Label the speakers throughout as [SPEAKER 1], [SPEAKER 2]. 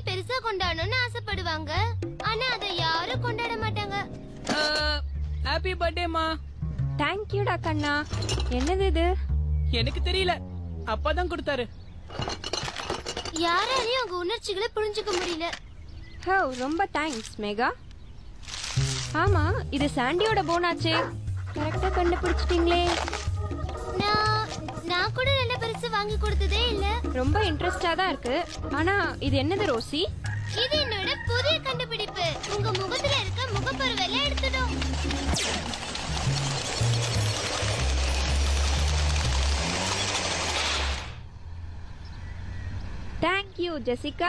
[SPEAKER 1] பெருசா கொண்டாடணும்னு ஆசைப்படுவாங்க ஆனா அதை யாரும் கொண்டாட மாட்டாங்க
[SPEAKER 2] ஹாப்பி பர்த்டேமா
[SPEAKER 3] தேங்க்யூடா கண்ணா என்னது இது
[SPEAKER 2] எனக்கு தெரியல அப்பா தான் கொடுத்தாரு
[SPEAKER 1] யாராலையும் அவங்க உணர்ச்சிகளை புரிஞ்சுக்க முடியல
[SPEAKER 3] ஹோ ரொம்ப தேங்க்ஸ் மேகா ஆமா இது சாண்டியோட போனாச்சே கரெக்டா கண்டுபிடிச்சிட்டீங்களே
[SPEAKER 1] நான் நான் கூட நல்ல பரிசு வாங்கி கொடுத்ததே இல்ல
[SPEAKER 3] ரொம்ப இன்ட்ரெஸ்டா தான் இருக்கு ஆனா இது என்னது ரோசி
[SPEAKER 1] இது என்னோட புதிய கண்டுபிடிப்பு உங்க முகத்துல இருக்க முகப்பருவெல்லாம் எடுத்துடும்
[SPEAKER 3] தேங்க்யூ ஜெசிகா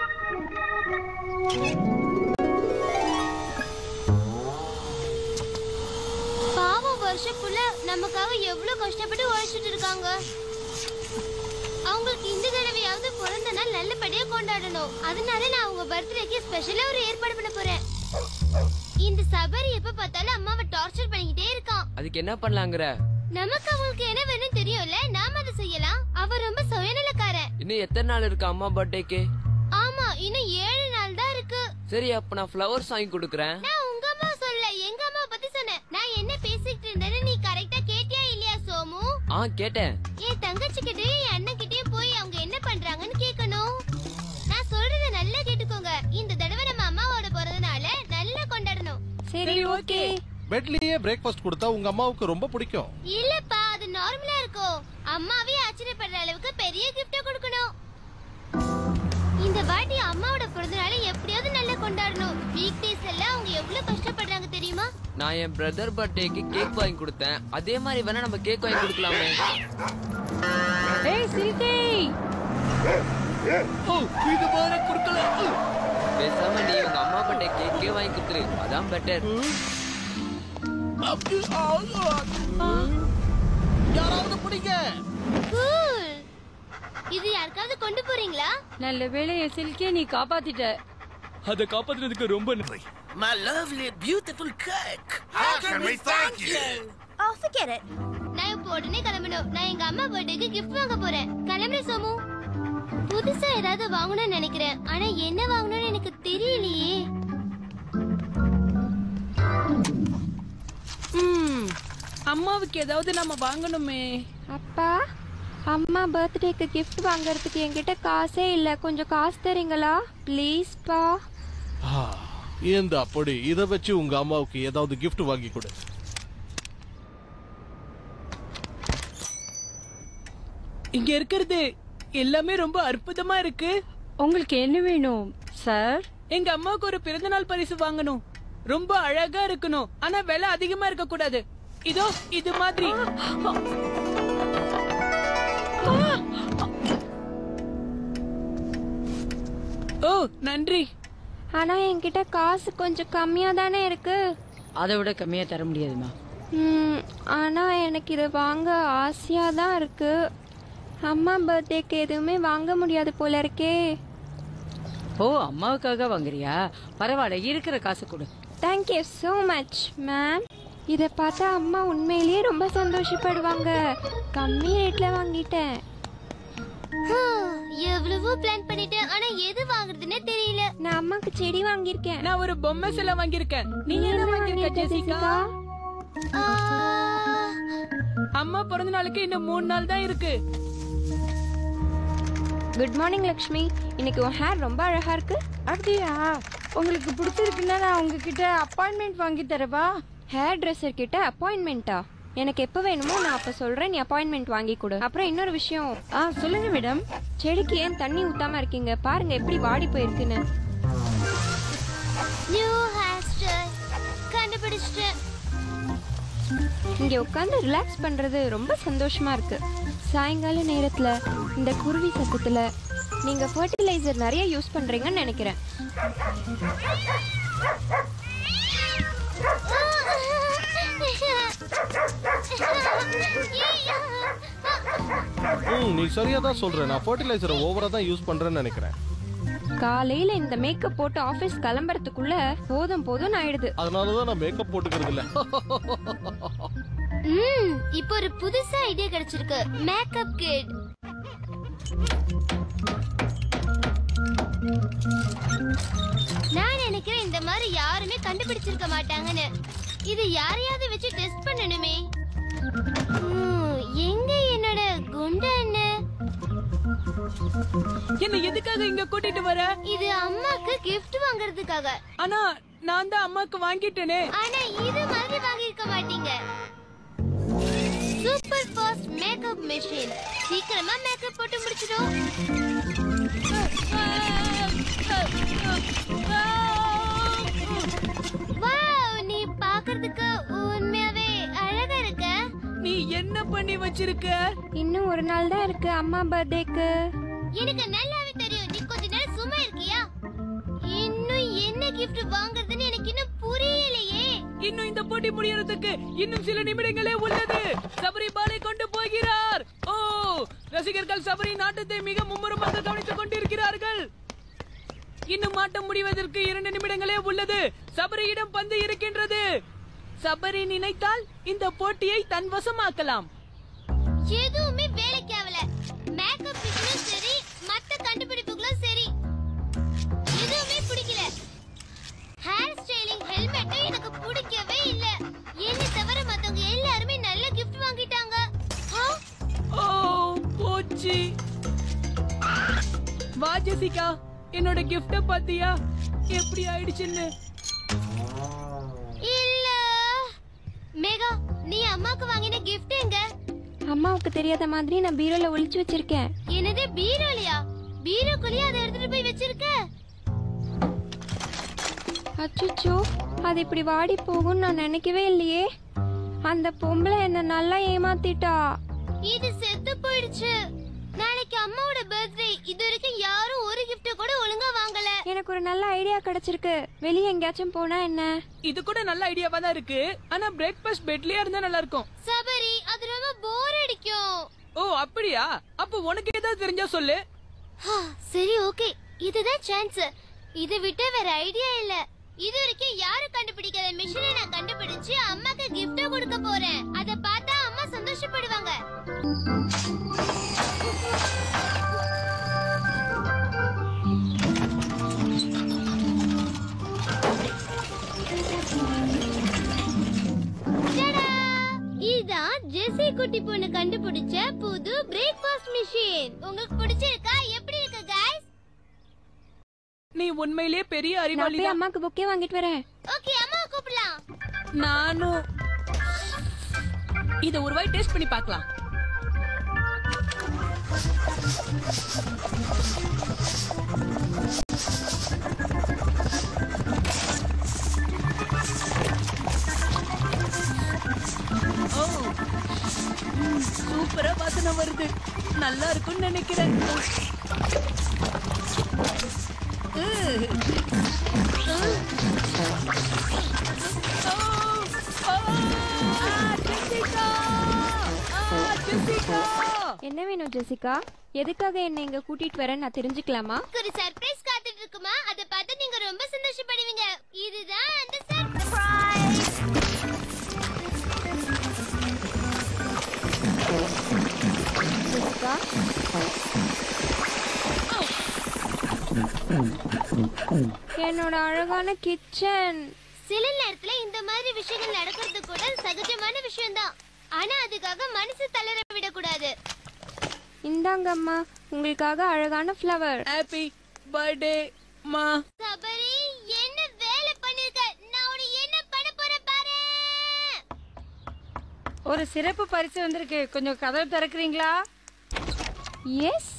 [SPEAKER 1] பாவம் வருஷம் ஃபுல்லா நமக்காக எவ்வளவு கஷ்டப்பட்டு உழைச்சிட்டு இருக்காங்க அவங்களுக்கு இந்த தடவையாவது பிறந்த நாள் நல்லபடியா கொண்டாடணும் அதனால நான் அவங்க பர்த்டேக்கு ஸ்பெஷலா ஒரு ஏற்பாடு பண்ண போறேன் இந்த சபரி எப்ப பார்த்தாலும் அம்மாவை டார்ச்சர் பண்ணிக்கிட்டே இருக்கான்
[SPEAKER 4] அதுக்கு என்ன பண்ணலாங்கிற
[SPEAKER 1] நமக்கு அவங்களுக்கு என்ன வேணும் தெரியும்ல நாம அதை செய்யலாம் அவ ரொம்ப சுயநலக்காரன்
[SPEAKER 4] இன்னும் எத்தனை நாள் இருக்கு அம்மா பர்த்டேக்கு
[SPEAKER 1] ஆமா இன்னும் ஏழு நாள் தான் இருக்கு
[SPEAKER 4] சரி அப்ப நான் ஃப்ளவர்ஸ் வாங்கி கொடுக்குறேன்
[SPEAKER 1] நான் உங்க அம்மா சொல்ல எங்க அம்மா பத்தி சொன்னேன் நான் என்ன பேசிக்கிட்டு இருந்தேன்னு நீ கரெக்டா கேட்டியா இல்லையா சோமு
[SPEAKER 4] ஆ கேட்டேன்
[SPEAKER 1] என் தங்கச்சி கிட்டயும் என் அண்ணன் கிட்டயும் போய் அவங்க என்ன பண்றாங்கன்னு கேட்கணும் நான் சொல்றத நல்லா கேட்டுக்கோங்க இந்த தடவை நம்ம அம்மாவோட பிறந்தனால நல்லா கொண்டாடணும்
[SPEAKER 3] சரி ஓகே
[SPEAKER 5] பெட்லயே பிரேக்ஃபாஸ்ட் கொடுத்தா உங்க அம்மாவுக்கு ரொம்ப பிடிக்கும்
[SPEAKER 1] இல்லப்பா அது நார்மலா இருக்கும் அம்மாவே ஆச்சரியப்படுற அளவுக்கு பெரிய கிஃப்ட் கொடுக்கணும் இந்த வாட்டி அம்மாவோட பிறந்தநாளை எப்படியாவது நல்லா கொண்டாடணும் வீக் டேஸ் எல்லாம் அவங்க எவ்வளவு கஷ்டப்படுறாங்க தெரியுமா
[SPEAKER 4] நான் என் பிரதர் பர்த்டேக்கு கேக் வாங்கி கொடுத்தேன் அதே மாதிரி வேணா நம்ம கேக் வாங்கி கொடுக்கலாமே
[SPEAKER 3] ஏய் சிரிதே
[SPEAKER 4] ஓ, இது வேற கொடுக்கல பேசாம நீ உங்க அம்மா பர்த்டே கேக்கே வாங்கி கொடுத்துரு அதான் பெட்டர்
[SPEAKER 5] யாராவது பிடிங்க
[SPEAKER 1] Cool. இது யாருக்காவது கொண்டு போறீங்களா
[SPEAKER 3] நல்ல வேலையை சில்கே நீ காப்பாத்திட்ட
[SPEAKER 2] அதை காப்பாத்துறதுக்கு ரொம்ப நன்றி
[SPEAKER 6] My lovely, beautiful cake.
[SPEAKER 7] How can we thank you?
[SPEAKER 1] Oh, forget it. நான் இப்போ உடனே கிளம்பணும் நான் எங்க அம்மா பர்த்டேக்கு gift வாங்க போறேன் கிளம்புறேன் சோமு புதுசா ஏதாவது வாங்கணும்னு நினைக்கிறேன் ஆனா என்ன வாங்கணும்னு எனக்கு தெரியலையே
[SPEAKER 2] ம், அம்மாவுக்கு ஏதாவது நம்ம வாங்கணுமே
[SPEAKER 3] அப்பா அம்மா பர்த்டேக்கு கிஃப்ட் வாங்குறதுக்கு என்கிட்ட காசே இல்ல கொஞ்சம் காசு தரீங்களா ப்ளீஸ் பா
[SPEAKER 5] ஆ, இந்த அப்படி இத வச்சு உங்க அம்மாவுக்கு ஏதாவது gift வாங்கி கொடு
[SPEAKER 2] இங்க இருக்கிறது எல்லாமே ரொம்ப அற்புதமா இருக்கு
[SPEAKER 3] உங்களுக்கு என்ன வேணும் சார்
[SPEAKER 2] எங்க அம்மாவுக்கு ஒரு பிறந்தநாள் பரிசு வாங்கணும் ரொம்ப அழகா இருக்கணும் ஆனா விலை அதிகமா இருக்க கூடாது இதோ இது மாதிரி ஓ நன்றி
[SPEAKER 3] ஆனா என்கிட்ட காசு கொஞ்சம் கம்மியா தானே இருக்கு
[SPEAKER 8] அதை விட கம்மியா தர முடியாதுமா
[SPEAKER 3] ம், ஆனா எனக்கு இதை வாங்க ஆசையா தான் இருக்கு அம்மா பர்த்டேக்கு எதுவுமே வாங்க முடியாது போல இருக்கே
[SPEAKER 8] ஓ அம்மாவுக்காக வாங்குறியா பரவாயில்ல இருக்கிற காசு கொடு
[SPEAKER 3] தேங்க்யூ ஸோ மச் மேம் இதை பார்த்தா அம்மா உண்மையிலேயே ரொம்ப சந்தோஷப்படுவாங்க கம்மி ரேட்ல வாங்கிட்டேன்
[SPEAKER 1] எவ்வளவோ பிளான் பண்ணிட்டேன் ஆனா எது வாங்குறதுன்னே தெரியல
[SPEAKER 3] நான் அம்மாக்கு செடி வாங்கியிருக்கேன்
[SPEAKER 2] நான் ஒரு பொம்மை சிலை வாங்கியிருக்கேன் நீங்க என்ன வாங்கியிருக்க ஜெசிகா
[SPEAKER 1] ஆ,
[SPEAKER 2] அம்மா பிறந்த நாளுக்கு இன்னும் மூணு நாள் தான் இருக்கு
[SPEAKER 3] குட் மார்னிங் லக்ஷ்மி இன்னைக்கு உன் ஹேர் ரொம்ப அழகா இருக்கு
[SPEAKER 9] அப்படியா உங்களுக்கு பிடிச்சிருக்குன்னா நான் உங்ககிட்ட அப்பாயின்மெண்ட் வாங்கி தரவா
[SPEAKER 3] ஹேர் ட்ரெஸ்ஸர் கிட்ட அப்பாயின்மெண்ட்டா எனக்கு எப்போ வேணுமோ நான் அப்போ சொல்றேன் நீ அப்பாயின்மெண்ட் வாங்கி கொடு அப்புறம் இன்னொரு விஷயம்
[SPEAKER 9] ஆ சொல்லுங்க மேடம்
[SPEAKER 3] செடிக்கு ஏன் தண்ணி ஊத்தாம இருக்கீங்க பாருங்க எப்படி வாடி போயிருக்குன்னு
[SPEAKER 1] நியூ ஹேர் ஸ்டைல் கண்டுபிடிச்சிட்டேன்
[SPEAKER 3] இங்க உட்காந்து ரிலாக்ஸ் பண்றது ரொம்ப சந்தோஷமா இருக்கு சாயங்கால நேரத்துல இந்த குருவி சத்தத்துல நீங்க ஃபர்டிலைசர் நிறைய யூஸ் பண்றீங்கன்னு நினைக்கிறேன்
[SPEAKER 5] ம் நீ சரியா தான் சொல்ற நான் ஃபர்டிலைசரை ஓவரா தான் யூஸ் பண்றேன்னு நினைக்கிறேன்
[SPEAKER 3] காலையில இந்த மேக்கப் போட்டு ஆபீஸ் கிளம்புறதுக்குள்ள போதும் போதும் ஆயிடுது
[SPEAKER 5] அதனால தான் நான் மேக்கப் போட்டுக்கிறது இல்ல
[SPEAKER 1] ம் இப்போ ஒரு புதுசா ஐடியா கிடைச்சிருக்கு மேக்கப் கிட் நான் நினைக்கிறேன் இந்த மாதிரி யாருமே கண்டுபிடிச்சிருக்க மாட்டாங்கன்னு இது யாரையாவது வச்சு டெஸ்ட் பண்ணணுமே ம், எங்க என்னோட குண்டு அண்ணன்
[SPEAKER 2] என்ன எதுக்காக இங்க கூட்டிட்டு வர
[SPEAKER 1] இது அம்மாக்கு gift வாங்குறதுக்காக
[SPEAKER 2] ஆனா நான் தான் அம்மாக்கு வாங்கிட்டேனே
[SPEAKER 1] ஆனா இது மாதிரி வாங்கியிருக்க மாட்டீங்க சூப்பர் ஃபாஸ்ட் மேக்கப் மெஷின் சீக்கிரமா மேக்கப் போட்டு முடிச்சிடும் வாவ் நீ பார்க்கிறதுக்கு உண்மையாவே அழகா இருக்க
[SPEAKER 2] நீ என்ன பண்ணி வச்சிருக்க
[SPEAKER 3] இன்னும் ஒரு நாள் தான் இருக்கு அம்மா பர்த்டேக்கு
[SPEAKER 1] எனக்கு நல்லாவே தெரியும் நீ கொஞ்ச நேரம் சும்மா இருக்கியா இன்னும் என்ன gift வாங்குறதுன்னு எனக்கு இன்னும் புரியலையே
[SPEAKER 2] இன்னும் இந்த போட்டி முடியறதுக்கு இன்னும் சில நிமிடங்களே உள்ளது சபரி பாலை கொண்டு போகிறார் ஓ ரசிகர்கள் சபரி நாட்டத்தை மிக மும்முரமாக கவனித்துக் கொண்டிருக்கிறார்கள் இன்னும் ஆட்டம் முடிவதற்கு இரண்டு நிமிடங்களே உள்ளது சபரியிடம் பந்து இருக்கின்றது சபரி நினைத்தால் இந்த போட்டியை தன் வசமாக்கலாம்
[SPEAKER 1] எதுவுமே வேலைக்கு ஆகல மேக்கப் பிக்னும் சரி மத்த கண்டுபிடிப்புகளும் சரி எதுவுமே பிடிக்கல ஹேர் ஸ்டைலிங் ஹெல்மெட்டும் எனக்கு பிடிக்கவே இல்ல என்ன தவிர மத்தவங்க எல்லாருமே நல்ல கிஃப்ட் வாங்கிட்டாங்க ஆ,
[SPEAKER 2] ஓ போச்சு வா ஜெசிகா என்னோட கிஃப்ட பாத்தியா எப்படி ஆயிடுச்சுன்னு
[SPEAKER 1] இல்ல மேகா நீ அம்மாக்கு வாங்கின gift எங்க
[SPEAKER 3] அம்மாவுக்கு தெரியாத மாதிரி நான் பீரோல ஒளிச்சு வச்சிருக்கேன்
[SPEAKER 1] என்னது பீரோலியா பீரோக்குள்ளேயே அதை எடுத்துட்டு போய் வச்சிருக்க
[SPEAKER 3] அச்சுச்சோ அது இப்படி வாடி போகும்னு நான் நினைக்கவே இல்லையே அந்த பொம்பளை என்ன நல்லா ஏமாத்திட்டா
[SPEAKER 1] இது செத்து போயிடுச்சு நாளைக்கு அம்மாவோட பர்த்டே இது வரைக்கும் யாரும் ஒரு gift கூட ஒழுங்கா வாங்கல
[SPEAKER 3] எனக்கு ஒரு நல்ல ஐடியா கிடைச்சிருக்கு வெளியே எங்கேயாச்சும் போனா என்ன
[SPEAKER 2] இது கூட நல்ல ஐடியாவா தான் இருக்கு ஆனா பிரேக்ஃபாஸ்ட் பெட்லயே இருந்தா நல்லா இருக்கும்
[SPEAKER 1] சபரி அது ரொம்ப போர் அடிக்கும்
[SPEAKER 2] ஓ அப்படியா அப்ப உனக்கு ஏதாவது தெரிஞ்சா சொல்லு
[SPEAKER 1] ஹா, சரி ஓகே இதுதான் சான்ஸ் இதை விட்டு வேற ஐடியா இல்ல இது வரைக்கும் யாரும் கண்டுபிடிக்காத மிஷினை நான் கண்டுபிடிச்சு அம்மாக்கு gift கொடுக்க போறேன் அத பார்த்தா அம்மா சந்தோஷப்படுவாங்க டடா! இதான் ஜெசி குட்டி பொண்ணு கண்டுபிடிச்ச புது பிரேக்ஃபாஸ்ட் மிஷின் உங்களுக்கு பிடிச்சிருக்கா எப்படி இருக்கு guys
[SPEAKER 2] நீ உண்மையிலேயே பெரிய
[SPEAKER 3] நான்
[SPEAKER 2] அறிவாளி
[SPEAKER 3] போய்
[SPEAKER 2] தான்
[SPEAKER 3] அம்மாக்கு புக்கே வாங்கிட்டு வரேன்
[SPEAKER 1] ஓகே அம்மா கூப்பிடலாம்
[SPEAKER 2] நானும் இத ஒரு வாய் டேஸ்ட் பண்ணி பார்க்கலாம் ஓ ம், சூப்பரா வாசனை வருது நல்லா இருக்கும்னு நினைக்கிறேன் உ. ஓ, ஓ, ஆ, ஜெசிகா! ஆ, ஜெசிகா!
[SPEAKER 3] என்ன வேணும் ஜெசிகா எதுக்காக என்ன இங்க கூட்டிட்டு வரேன் நான் தெரிஞ்சுக்கலாமா
[SPEAKER 1] உங்களுக்கு ஒரு சர்ப்ரைஸ் காத்துட்டு இருக்குமா அத பார்த்து நீங்க ரொம்ப சந்தோஷப்படுவீங்க இதுதான் அந்த சர்ப்ரைஸ்
[SPEAKER 3] ஜெசிகா என்னோட அழகான கிச்சன்
[SPEAKER 1] சில நேரத்துல இந்த மாதிரி விஷயங்கள் நடக்கிறது கூட சகஜமான விஷயம்தான் ஆனா அதுக்காக மனசு தளர விடக்கூடாது
[SPEAKER 3] இந்தாங்கம்மா உங்களுக்காக அழகான ஃப்ளவர்
[SPEAKER 2] ஹாப்பி பர்த்டே மா
[SPEAKER 1] சபரி என்ன வேலை பண்ணிருக்க நான் உன்னை என்ன பண்ண போறேன் பாரு
[SPEAKER 9] ஒரு சிறப்பு பரிசு வந்திருக்கு கொஞ்சம் கதவு திறக்கிறீங்களா
[SPEAKER 3] எஸ்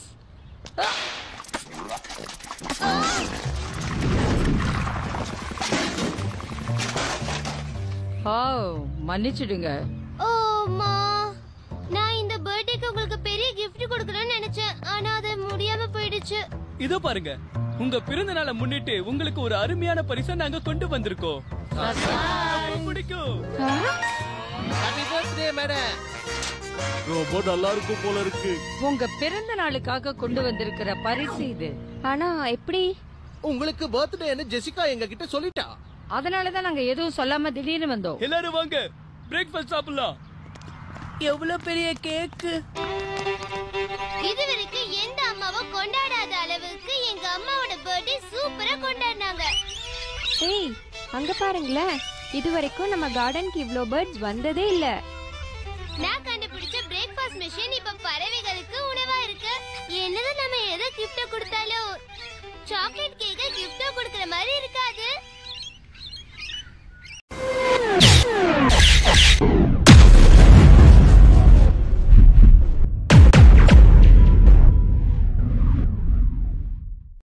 [SPEAKER 8] ஓ மன்னிச்சிடுங்க
[SPEAKER 1] ஓமா நான் இந்த பர்த்டேக்கு உங்களுக்கு பெரிய gift கொடுக்கணும்னு நினைச்சேன் ஆனா அது முடியாம போயிடுச்சு
[SPEAKER 2] இதோ பாருங்க உங்க பிறந்த நாளை முன்னிட்டு உங்களுக்கு ஒரு அருமையான பரிசை நாங்க கொண்டு வந்திருக்கோம் ரொம்ப பிடிக்கும்
[SPEAKER 5] ஹாப்பி பர்த்டே மேடம் ரொம்ப நல்லா இருக்கும் போல இருக்கு
[SPEAKER 8] உங்க பிறந்த நாளுக்காக கொண்டு வந்திருக்கிற பரிசு இது
[SPEAKER 3] ஆனா எப்படி
[SPEAKER 5] உங்களுக்கு பர்த்டேன்னு ஜெசிகா எங்க கிட்ட சொல்லிட்டா
[SPEAKER 8] அதனாலதான் நாங்க எதுவும் சொல்லாம திடீர்னு வந்தோம்
[SPEAKER 2] எல்லாரும் வாங்க பிரேக்ஃபாஸ்ட் சாப்பிடலாம் எவ்வளவு பெரிய கேக்கு
[SPEAKER 1] இது வரைக்கும் எந்த அம்மாவும் கொண்டாடாத அளவுக்கு எங்க அம்மாவோட பர்த்டே சூப்பரா கொண்டாடினாங்க
[SPEAKER 3] ஏய் அங்க பாருங்களேன் இது வரைக்கும் நம்ம கார்டனுக்கு இவ்ளோ பேர்ட்ஸ் வந்ததே இல்ல
[SPEAKER 1] நான் கண்டுபிடிச்ச பிரேக்ஃபாஸ்ட் மிஷின் இப்ப பறவைகளுக்கு உணவா இருக்கு என்னது நம்ம எதை கிஃப்ட் கொடுத்தாலும் சாக்லேட் கேக்க கிஃப்டா கொடுக்கற மாதிரி இருக்காது